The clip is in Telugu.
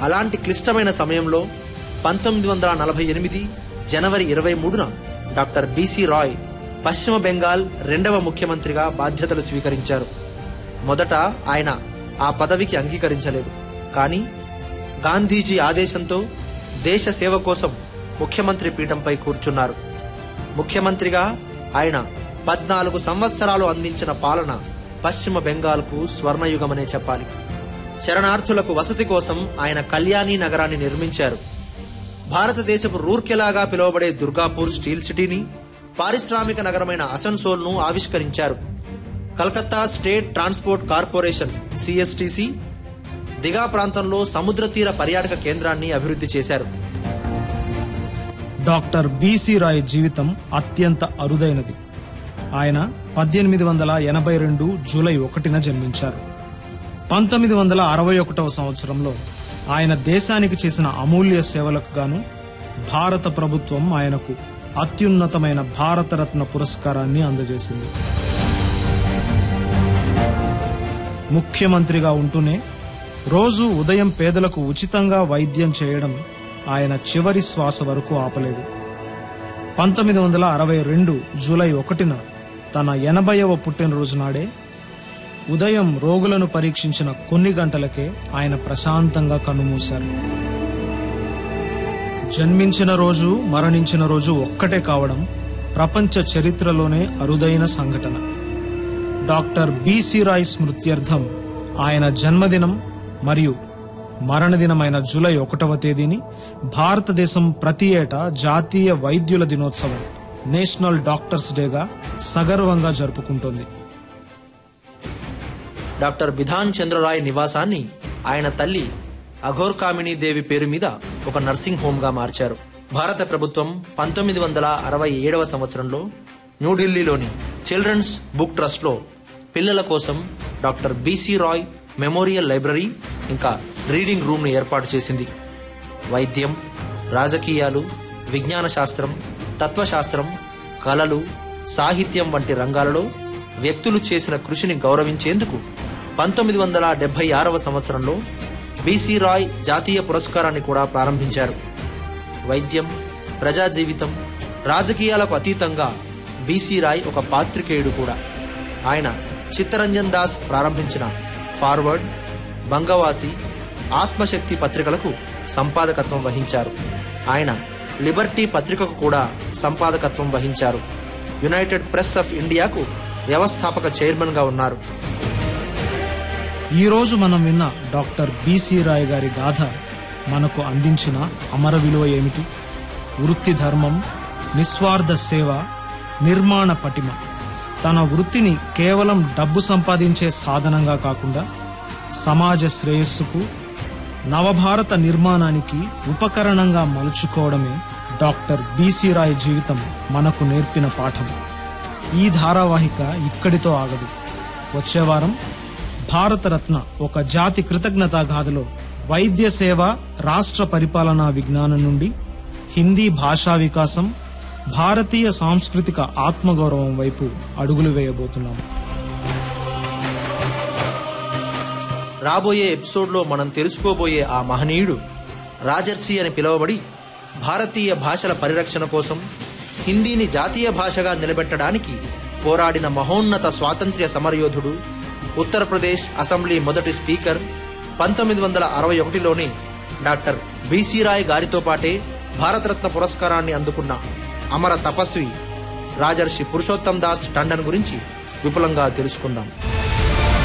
అలాంటి క్లిష్టమైన సమయంలో పంతొమ్మిది వందల నలభై ఎనిమిది జనవరి ఇరవై మూడున డాక్టర్ బిసి రాయ్ పశ్చిమ బెంగాల్ రెండవ ముఖ్యమంత్రిగా బాధ్యతలు స్వీకరించారు మొదట ఆయన ఆ పదవికి అంగీకరించలేదు కానీ గాంధీజీ ఆదేశంతో దేశ సేవ కోసం ముఖ్యమంత్రి పీఠంపై కూర్చున్నారు ముఖ్యమంత్రిగా ఆయన పద్నాలుగు సంవత్సరాలు అందించిన పాలన పశ్చిమ బెంగాల్కు స్వర్ణయుగమనే చెప్పాలి శరణార్థులకు వసతి కోసం ఆయన కళ్యాణి నగరాన్ని నిర్మించారు భారతదేశపు రూర్కెలాగా పిలువబడే దుర్గాపూర్ స్టీల్ సిటీని పారిశ్రామిక నగరమైన అసన్సోల్ను ఆవిష్కరించారు Calcutta state transport corporation CSTC Digha ప్రాంతంలో సముద్ర తీర పర్యాటక కేంద్రాన్ని అభివృద్ధి చేశారు డాక్టర్ బిసి రాయ్ జీవితం అత్యంత అరుదైనది ఆయన పద్దెనిమిది వందల ఎనభై రెండు జూలై ఒకటిన జన్మించారు పంతొమ్మిది వందల అరవై ఒకటవ సంవత్సరంలో ఆయన దేశానికి చేసిన అమూల్య సేవలకు గాను భారత ప్రభుత్వం ఆయనకు అత్యున్నతమైన భారతరత్న పురస్కారాన్ని అందజేసింది ముఖ్యమంత్రిగా ఉంటూనే రోజు ఉదయం పేదలకు ఉచితంగా వైద్యం చేయడం ఆయన చివరి శ్వాస వరకు ఆపలేదు పంతొమ్మిది వందల అరవై రెండు జూలై ఒకటిన తన ఎనభైవ పుట్టినరోజు నాడే ఉదయం రోగులను పరీక్షించిన కొన్ని గంటలకే ఆయన ప్రశాంతంగా కన్నుమూశారు జన్మించిన రోజు మరణించిన రోజు ఒక్కటే కావడం ప్రపంచ చరిత్రలోనే అరుదైన సంఘటన డాక్టర్ బిసి రాయ్ స్మృత్యర్థం ఆయన జన్మదినం మరియు మరణదినమైన జూలై ఒకటవ తేదీని భారతదేశం ప్రతి ఏటా జాతీయ వైద్యుల దినోత్సవం నేషనల్ డాక్టర్స్ డేగా సగర్వంగా జరుపుకుంటోంది డాక్టర్ బిధాన్ చంద్రరాయ్ నివాసాన్ని ఆయన తల్లి అఘోర్కామిని దేవి పేరు మీద ఒక నర్సింగ్ హోమ్ గా మార్చారు భారత ప్రభుత్వం పంతొమ్మిది వందల అరవై ఏడవ సంవత్సరంలో న్యూఢిల్లీలోని చిల్డ్రన్స్ బుక్ ట్రస్ట్ లో పిల్లల కోసం doctor B C Roy memorial library ఇంకా రీడింగ్ రూమ్ ను ఏర్పాటు చేసింది వైద్యం రాజకీయాలు విజ్ఞాన శాస్త్రం తత్వశాస్త్రం కళలు సాహిత్యం వంటి రంగాలలో వ్యక్తులు చేసిన కృషిని గౌరవించేందుకు పంతొమ్మిది వందల డెబ్బై ఆరవ సంవత్సరంలో బీసీ రాయ్ జాతీయ పురస్కారాన్ని కూడా ప్రారంభించారు వైద్యం ప్రజా జీవితం రాజకీయాలకు అతీతంగా బీసీ రాయ్ ఒక పాత్రికేయుడు కూడా ఆయన చిత్తరంజన్ దాస్ ప్రారంభించిన ఫార్వర్డ్ బంగవాసి ఆత్మశక్తి పత్రికలకు సంపాదకత్వం వహించారు ఆయన లిబర్టీ పత్రికకు కూడా సంపాదకత్వం వహించారు యునైటెడ్ ప్రెస్ ఆఫ్ ఇండియాకు వ్యవస్థాపక చైర్మన్ గా ఉన్నారు ఈ రోజు మనం విన్న డాక్టర్ బిసి రాయ్ గారి గాథ మనకు అందించిన అమర విలువ ఏమిటి వృత్తి ధర్మం నిస్వార్థ సేవ నిర్మాణ పటిమ తన వృత్తిని కేవలం డబ్బు సంపాదించే సాధనంగా కాకుండా సమాజ శ్రేయస్సుకు నవభారత నిర్మాణానికి ఉపకరణంగా మలుచుకోవడమే డాక్టర్ బిసి రాయ్ జీవితం మనకు నేర్పిన పాఠం ఈ ధారావాహిక ఇక్కడితో ఆగదు వచ్చే వారం భారతరత్న ఒక జాతి కృతజ్ఞతా గాథలో వైద్య సేవ రాష్ట్ర పరిపాలనా విజ్ఞానం నుండి హిందీ భాషా వికాసం భారతీయ సాంస్కృతిక ఆత్మగౌరవం వైపు అడుగులు వేయబోతున్నాం రాబోయే ఎపిసోడ్లో మనం తెలుసుకోబోయే ఆ మహనీయుడు రాజర్షి అని పిలువబడి భారతీయ భాషల పరిరక్షణ కోసం హిందీని జాతీయ భాషగా నిలబెట్టడానికి పోరాడిన మహోన్నత స్వాతంత్ర్య సమరయోధుడు ఉత్తరప్రదేశ్ అసెంబ్లీ మొదటి స్పీకర్ పంతొమ్మిది వందల అరవై ఒకటిలోనే డాక్టర్ బీసీ రాయ్ గారితో పాటే భారతరత్న పురస్కారాన్ని అందుకున్న అమర తపస్వి రాజర్షి పురుషోత్తం దాస్ టండన్ గురించి విపులంగా తెలుసుకుందాం